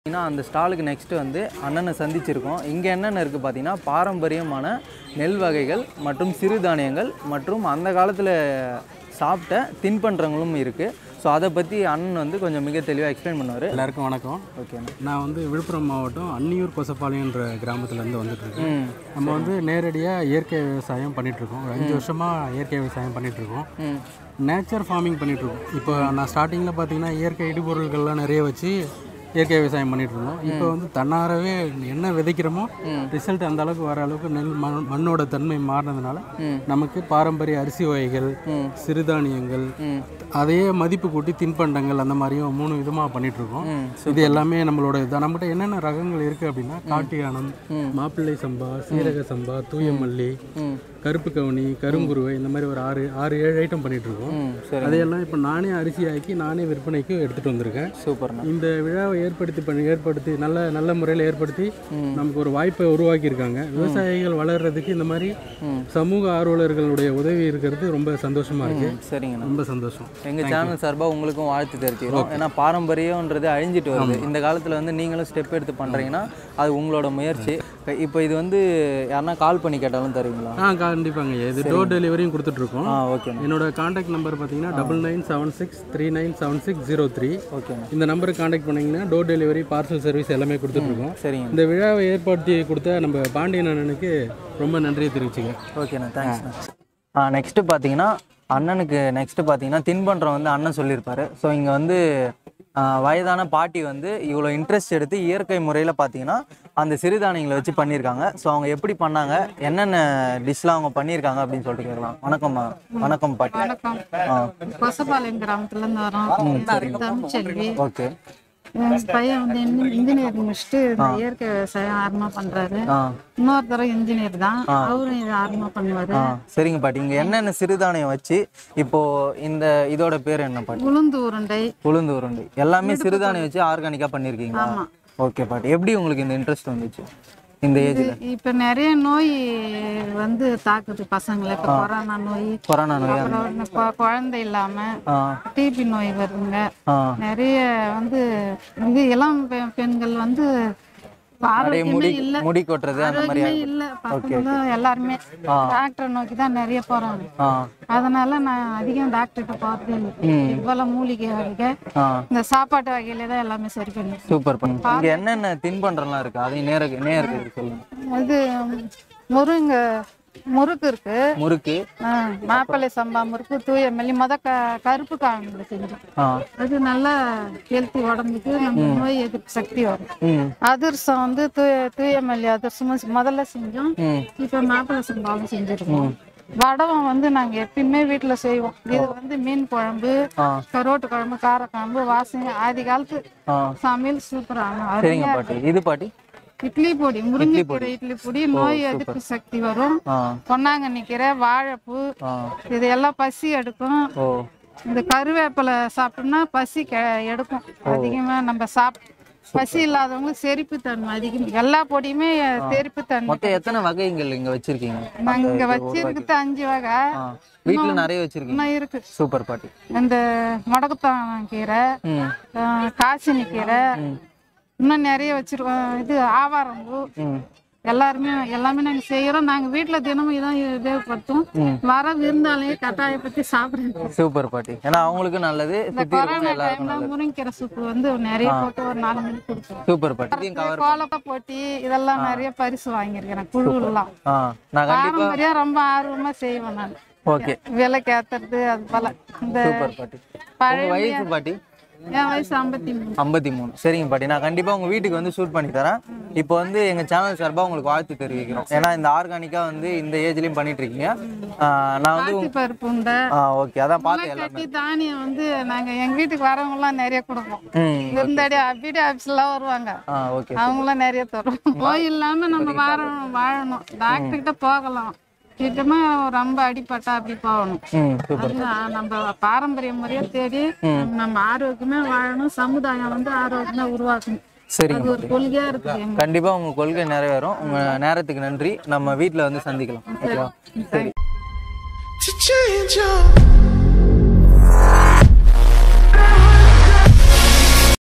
பார்த்தீங்கன்னா அந்த ஸ்டாலுக்கு நெக்ஸ்ட் வந்து அண்ணனை சந்திச்சிருக்கோம் இங்கே என்னென்ன இருக்குது பார்த்தீங்கன்னா பாரம்பரியமான நெல் வகைகள் மற்றும் சிறுதானியங்கள் மற்றும் அந்த காலத்தில் சாப்பிட்ட தின்பண்டங்களும் இருக்குது ஸோ அதை பற்றி அண்ணன் வந்து கொஞ்சம் மிக தெளிவாக எக்ஸ்பிளைன் பண்ணுவார் எல்லாருக்கும் வணக்கம் ஓகேண்ணா நான் வந்து விழுப்புரம் மாவட்டம் அன்னியூர் கொசப்பாளையன்ற கிராமத்துலேருந்து வந்துட்டுருக்கேன் ம் நம்ம வந்து நேரடியாக இயற்கை விவசாயம் பண்ணிகிட்ருக்கோம் ஒரு அஞ்சு வருஷமாக இயற்கை விவசாயம் பண்ணிகிட்ருக்கோம் ம் நேச்சர் ஃபார்மிங் பண்ணிகிட்ருக்கோம் இப்போ நான் ஸ்டார்டிங்கில் பார்த்தீங்கன்னா இயற்கை இடுபொருள்கள்லாம் நிறைய வச்சு இயற்கை விவசாயம் பண்ணிட்டு இருந்தோம் இப்போ வந்து தன்னாரவே என்ன விதைக்கிறோமோ ரிசல்ட் அந்த அளவுக்கு வர அளவுக்கு நெல் மண் மண்ணோட தன்மை மாறினதுனால நமக்கு பாரம்பரிய அரிசி வகைகள் சிறுதானியங்கள் ம் அதையே மதிப்பு கூட்டி தின்பண்டங்கள் அந்த மாதிரியும் மூணு விதமாக பண்ணிட்டு இருக்கோம் ம் இது எல்லாமே நம்மளோட இதான் நம்மகிட்ட என்னென்ன ரகங்கள் இருக்குது அப்படின்னா காட்டியானம் மாப்பிள்ளை சம்பா சீரக சம்பா தூய மல்லி ம் கருப்பு கவுனி கருங்குருவை இந்த மாதிரி ஒரு ஆறு ஆறு ஏழு ஐட்டம் பண்ணிட்டு இருக்கோம் ம் சரி அதையெல்லாம் இப்போ நானே அரிசி ஆக்கி நானே விற்பனைக்கு எடுத்துகிட்டு வந்திருக்கேன் சூப்பர்ண்ணா இந்த விழாவை ஏற்படுத்தி பண்ணி ஏற்படுத்தி நல்ல நல்ல முறையில் ஏற்படுத்தி நமக்கு ஒரு வாய்ப்பை உருவாக்கியிருக்காங்க விவசாயிகள் வளர்றதுக்கு இந்த மாதிரி சமூக ஆர்வலர்களுடைய உதவி இருக்கிறது ரொம்ப சந்தோஷமா இருக்கு சரிங்கண்ணா ரொம்ப சந்தோஷம் எங்கள் சேனல் சார்பாக உங்களுக்கும் வாழ்த்து தெரிவிக்கிறோம் ஏன்னா பாரம்பரியன்றது அழிஞ்சிட்டு வருது இந்த காலத்தில் வந்து நீங்களும் ஸ்டெப் எடுத்து பண்ணுறீங்கன்னா அது உங்களோட முயற்சி இப்போ இது வந்து யாருன்னா கால் பண்ணி கேட்டாலும் தருவீங்களா ஆ கண்டிப்பாங்க இது டோர் டெலிவரியும் கொடுத்துட்ருக்கோம் ஆ ஓகேண்ணா என்னோட காண்டாக்ட் நம்பர் பார்த்தீங்கன்னா double nine seven six three nine seven six zero three ஓகேண்ணா இந்த நம்பருக்கு காண்டாக்ட் பண்ணிங்கன்னா டோர் டெலிவரி பார்சல் சர்வீஸ் எல்லாமே கொடுத்துட்ருக்கோம் சரிங்க இந்த விழாவை ஏற்படுத்தி கொடுத்த நம்ம பாண்டியன் அண்ணனுக்கு ரொம்ப நன்றியை தெரிவிச்சுங்க ஓகேண்ணா தேங்க்ஸ்ண்ணா ஆ நெக்ஸ்ட்டு பார்த்தீங்கன்னா அண்ணனுக்கு நெக்ஸ்ட்டு பார்த்தீங்கன்னா தின்பண்டம் வந்து அண்ணன் சொல்லியிருப்பாரு ஸோ இங்கே வந்து ஆ, வயதான பாட்டி வந்து இவ்வளோ இன்ட்ரெஸ்ட் எடுத்து இயற்கை முறையில் பார்த்தீங்கன்னா அந்த சிறுதானியங்களை வச்சு பண்ணியிருக்காங்க ஸோ அவங்க எப்படி பண்ணாங்க என்னென்ன டிஷ்லாம் அவங்க பண்ணியிருக்காங்க அப்படின்னு சொல்லிட்டு கேட்கலாம் வணக்கம்மா வணக்கம் பாட்டி வணக்கம் ஆ கொசப்பாளையம் கிராமத்துல இருந்து வரோம் தமிழ்ச்செல்வி ஓகே என் பையன் வந்து இன்ஜினியர் முடிச்சுட்டு இந்த இயற்கை விவசாயம் ஆரம்பமா பண்றாரு ஆ இன்னொருத்தர இன்ஜினியர் தான் அவரும் இது ஆரம்பமா பண்ணுவாரு ஆ சரிங்க பாட்டி இங்கே என்னென்ன சிறுதானியம் வச்சு இப்போ இந்த இதோட பேர் என்ன பாட்டி உளுந்து உருண்டை உளுந்து உருண்டை எல்லாமே சிறுதானியம் வச்சு ஆர்கானிக்காக பண்ணியிருக்கீங்களா ஆமா. ஓகே பாட்டி எப்படி உங்களுக்கு இந்த இன்ட்ரெஸ்ட் வந்துச்சு இந்த ஏஜ்ல இப்ப நிறைய நோய் வந்து தாக்குது பசங்களை இப்ப கொரோனா நோய் கொரோனா நோய் அப்புறம் இந்த கொ- குழந்தை இல்லாம ஆ டிபி நோய் வருதுங்க ஆ நிறைய வந்து இது இளம் பெ- பெண்கள் வந்து அப்படியே ஆரோக்கியமே முடி இல்ல முடி கொட்டுறது அந்த மாதிரி ஆரோக்கியமே இல்ல பசங்க எல்லாருமே டாக்டர் நோக்கி தான் நிறைய போறாங்க ஆ அதனால நான் அதிகம் டாக்டர்கிட்ட போறதே இல்லை இவ்வளவு மூலிகை வகை ஆ இந்த சாப்பாட்டு வகையில தான் எல்லாமே சரி பண்ணி சூப்பர் பண்ணி இங்க என்னென்ன தின்பண்டம்லாம் இருக்கு அதையும் நேர நேருக்கு சொல்லுங்க இது முருங்க முறுக்கு இருக்கு முறுக்கு ஆ, மாப்பிள்ளை சம்பா முறுக்கு தூய மல்லி முத க கருப்பு காணுங்க செஞ்சோம் ஆ அது நல்லா ஹெல்த்தி உடம்புக்கு நம்ம நோய் எதிர்ப்பு சக்தி வரும் ம் அதிர்சம் வந்து தூய தூய மல்லி அதிர்சமும் செ- முதல்ல செஞ்சோம் ம் இப்போ மாப்பிள்ளை சம்பாவும் செஞ்சிருக்கோம் வடகம் வந்து நாங்க எப்பயுமே வீட்டுல செய்வோம் இது வந்து மீன் குழம்பு ஆ கரோட்டு குழம்பு காரக்குழம்பு வாசனை ஆதி காலத்து ஆ சமையல் சூப்பரான சரிங்க அருமையா பாட்டி இது பாட்டி இட்லி பொடி முருங்கைக்கீரை இட்லி பொடி நோய் எதிர்ப்பு சக்தி வரும் ஆ பொன்னாங்கண்ணி கீரை வாழைப்பூ ஆ இதெல்லாம் பசி எடுக்கும் ஓ இந்த கருவேப்பிலை சாப்பிட்டோம்னா பசி கெ- எடுக்கும் அதிகமா நம்ம சாப் பசி இல்லாதவங்களுக்கு செரிப்பு தன்மை அதிகம் எல்லா பொடியுமே செரிப்பு தன்மை மொத்தம் எத்தனை வகைகள் இங்க வச்சிருக்கீங்க நாங்க இங்க வச்சிருக்கிறது அஞ்சு வகை ஆ வீட்டுல நிறைய வச்சிருக்கீங்க இன்னும் இருக்கு சூப்பர் பாட்டி இந்த முடக்கத்தான் கீரை ம் ஆஹ் காசினி கீரை இன்னும் நிறைய வச்சிருக்கோம் இது ஆவாரம்பூ ம் எல்லாருமே எல்லாமே நாங்க செய்யறோம் நாங்க வீட்டுல தினமும் இதான் உபயோகப்படுத்தும் வர விருந்தாளையே கட்டாயப்படுத்தி சாப்பிடுறோம் சூப்பர் பாட்டி ஏன்னா அவங்களுக்கு நல்லது இந்த சுத்தி இருக்கவங்க கொரோனா எல்லாருக்கும் டைம்ல முருங்கீரை சூப்பு வந்து நிறைய போட்டு ஒரு நாலு மணிக்கு கொடுத்தோம் சூப்பர் பாட்டி இதையும் கவர் கோலப்பா போட்டி இதெல்லாம் நிறைய பரிசு வாங்கியிருக்கிறேன் குழுலாம் ஆ நான் கண்டிப்பா பாரம்பரியம் ரொம்ப ஆர்வமா செய்வேன் நான் ஓகே விலைக்கு ஏத்துறது அது போல இந்த சூப்பர் பாட்டி உங்க பழைய வயசு பாட்டி என் வயசு ஐம்பத்தி மூணு ஐம்பத்தி மூணு சரிங்க பாட்டி நான் கண்டிப்பா உங்க வீட்டுக்கு வந்து ஷூட் பண்ணி தரேன் இப்போ வந்து எங்க சேனல் சார்பா உங்களுக்கு வாழ்த்து தெரிவிக்கிறோம் ஏன்னா இந்த ஆர்கானிக்கா வந்து இந்த ஏஜ்லயும் பண்ணிட்டு இருக்கீங்க ஆ, நான் வந்து பாசி பருப்பு உண்டை ஆ ஓகே அதான் பார்த்தேன் எல்லாமே கட்டி தானியம் வந்து நாங்க எங்க வீட்டுக்கு வரவங்க எல்லாம் நிறைய கொடுப்போம் ம் விருந்தாடி வீடு ஆபீஸ்லாம் வருவாங்க ஆ ஓகே அவங்களாம் நிறைய தரும் நோய் இல்லாம நம்ம வாழணும் வாழணும் டாக்டர் கிட்ட போகலாம் கிட்டமா ரொம்ப அடிபட்டா அப்படி போகணும் ம் சூப்பர் அது நம்ம பாரம்பரிய முறையை தேடி நம்ம ஆரோக்கியமா வாழணும் சமுதாயம் வந்து ஆரோக்கியமா உருவாக்கணும் சரிங்க அது ஒரு கொள்கையா இருக்கு எங்க கண்டிப்பா உங்க கொள்கை நிறைவேறும் உங்க நேரத்துக்கு நன்றி நம்ம வீட்ல வந்து சந்திக்கலாம் ஓகேவா சரி to change your